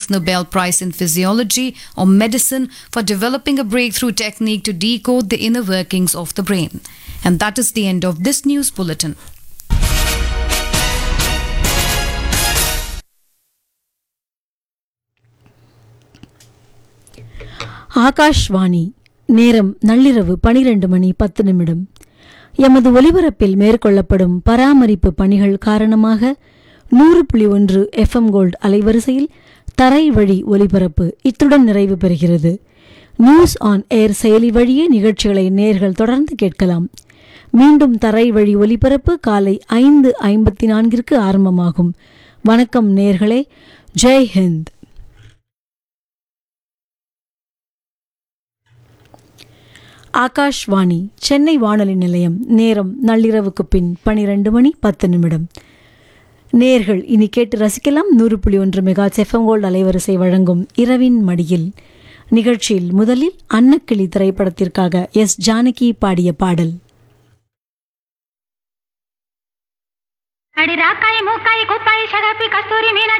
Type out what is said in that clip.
sixth Nobel Prize in Physiology or Medicine for developing a breakthrough technique to decode the inner workings of the brain. And that is the end of this news bulletin. Akashvani நேரம் நள்ளிரவு பனிரெண்டு மணி பத்து நிமிடம் எமது ஒலிபரப்பில் மேற்கொள்ளப்படும் பராமரிப்பு பணிகள் காரணமாக நூறு புள்ளி ஒன்று எஃப்எம் கோல்ட் அலைவரிசையில் தரை வழி ஒலிபரப்பு இத்துடன் நிறைவு பெறுகிறது நியூஸ் ஆன் ஏர் செயலி வழியே நிகழ்ச்சிகளை நேர்கள் தொடர்ந்து கேட்கலாம் மீண்டும் தரை வழி ஒலிபரப்பு காலை ஐந்து ஐம்பத்தி நான்கிற்கு ஆரம்பமாகும் வணக்கம் நேர்களே ஜெய் ஹிந்த் ஆகாஷ்வாணி சென்னை வானொலி நிலையம் நேரம் நள்ளிரவுக்கு பின் பனிரெண்டு மணி பத்து நிமிடம் நேர்கள் இனி கேட்டு ரசிக்கலாம் நூறு புள்ளி ஒன்று மெகா செஃபங்கோல்ட் அலைவரிசை வழங்கும் இரவின் மடியில் நிகழ்ச்சியில் முதலில் அன்னக்கிளி திரைப்படத்திற்காக எஸ் ஜானகி பாடிய பாடல் అడి రాకాయి మూకాయి కుప్పాయి షగపి కస్తూరి మీనాక్షి